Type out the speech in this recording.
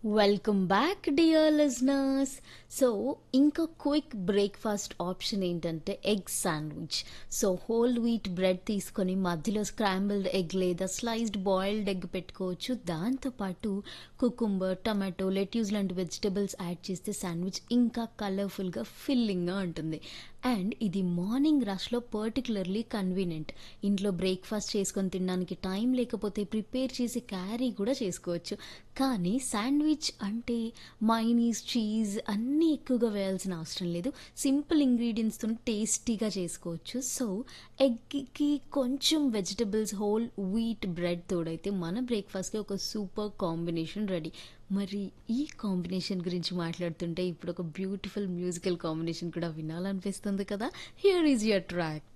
welcome back dear listeners so ఇంకా quick breakfast option ఏంటంటే egg sandwich so whole wheat bread తీసుకొని మధ్యలో scrambled egg లేదా sliced boiled egg పెట్టుకోవచ్చు దాంతోపాటు కుకుంబర్ టమాటో లెట్యూస్ లాంటి వెజిటబుల్స్ యాడ్ చేస్తే శాండ్విచ్ ఇంకా కలర్ఫుల్గా ఫిల్లింగ్గా ఉంటుంది అండ్ ఇది మార్నింగ్ రష్లో పర్టికులర్లీ కన్వీనియంట్ ఇంట్లో బ్రేక్ఫాస్ట్ చేసుకొని తినడానికి టైం లేకపోతే ప్రిపేర్ చేసి క్యారీ కూడా చేసుకోవచ్చు కానీ శాండ్విచ్ అంటే మైనీస్ చీజ్ అన్నీ ఎక్కువగా వేయాల్సిన అవసరం లేదు సింపుల్ ఇంగ్రీడియంట్స్తో టేస్టీగా చేసుకోవచ్చు సో ఎగ్కి కొంచెం వెజిటబుల్స్ హోల్ వీట్ బ్రెడ్ తోడైతే మన బ్రేక్ఫాస్ట్కి ఒక సూపర్ కాంబినేషన్ రెడీ మరి ఈ కాంబినేషన్ గురించి మాట్లాడుతుంటే ఇప్పుడు ఒక బ్యూటిఫుల్ మ్యూజికల్ కాంబినేషన్ కూడా వినాలనిపిస్తుంది కదా హియర్ ఈజ్ యువర్ ట్రాక్